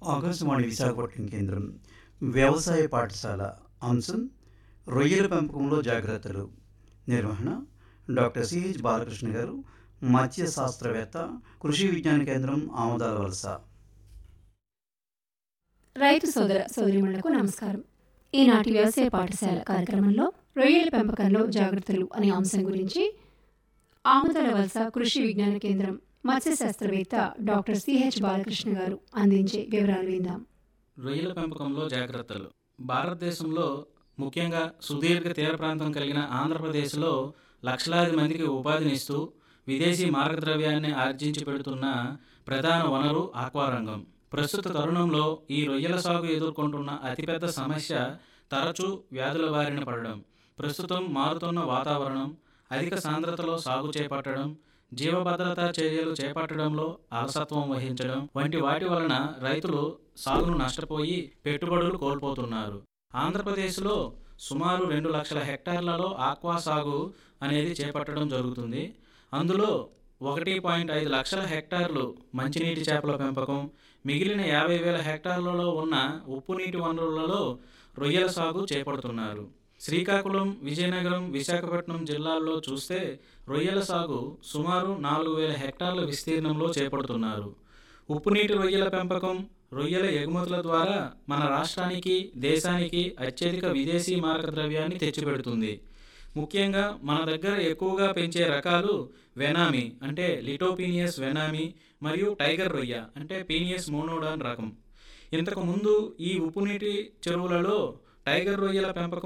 ఆకాశవాణి విశాఖపట్నం కేంద్రం వ్యవసాయ పాఠశాల అంశం రొయ్యల పెంపకంలో జాగ్రత్తలు నిర్వహణ డాక్టర్ సిహెచ్ బాలకృష్ణ గారు మత్స్య శాస్త్రవేత్త కృషి విజ్ఞాన కేంద్రం ఆమదాల వలస రైతు సోదర సోదరిమణులకు నమస్కారం ఈనాటి వ్యవసాయ పాఠశాల కార్యక్రమంలో రొయ్యల పెంపకంలో జాగ్రత్తలు అనే అంశం గురించి ఆముదల వలస కృషి విజ్ఞాన కేంద్రం మత్స్య శాస్త్రవేత్త డాక్టర్ సిహెచ్ బాలకృష్ణ గారు అందించే వివరాలు విందాం రొయ్యల పెంపకంలో జాగ్రత్తలు భారతదేశంలో ముఖ్యంగా సుదీర్ఘ తీర ప్రాంతం కలిగిన ఆంధ్రప్రదేశ్లో లక్షలాది మందికి ఉపాధినిస్తూ విదేశీ మార్గద్రవ్యాన్ని ఆర్జించి పెడుతున్న ప్రధాన వనరు ఆక్వారంగం ప్రస్తుత తరుణంలో ఈ రొయ్యల సాగు ఎదుర్కొంటున్న అతిపెద్ద సమస్య తరచూ వ్యాధుల బారిన పడడం ప్రస్తుతం మారుతున్న వాతావరణం అధిక సాంద్రతలో సాగు చేపట్టడం జీవభద్రత చర్యలు చేపట్టడంలో అలసత్వం వహించడం వంటి వాటి వలన రైతులు సాగును నష్టపోయి పెట్టుబడులు కోల్పోతున్నారు ఆంధ్రప్రదేశ్లో సుమారు రెండు లక్షల హెక్టార్లలో ఆక్వా సాగు అనేది చేపట్టడం జరుగుతుంది అందులో ఒకటి పాయింట్ ఐదు లక్షల హెక్టార్లు మంచినీటి చేపల పెంపకం మిగిలిన యాభై వేల హెక్టార్లలో ఉన్న ఉప్పు నీటి వనరులలో రొయ్యల సాగు చేపడుతున్నారు శ్రీకాకుళం విజయనగరం విశాఖపట్నం జిల్లాల్లో చూస్తే రొయ్యల సాగు సుమారు నాలుగు వేల హెక్టార్ల విస్తీర్ణంలో చేపడుతున్నారు ఉప్పునీటి రొయ్యల పెంపకం రొయ్యల ఎగుమతుల ద్వారా మన రాష్ట్రానికి దేశానికి అత్యధిక విదేశీ మార్గద్రవ్యాన్ని తెచ్చిపెడుతుంది ముఖ్యంగా మన దగ్గర ఎక్కువగా పెంచే రకాలు వెనామి అంటే లిటోపీనియస్ వెనామి మరియు టైగర్ రొయ్య అంటే పీనియస్ మోనోడాన్ రకం ఇంతకు ముందు ఈ ఉప్పునీటి చెరువులలో టైగర్ రొయ్యల పెంపకం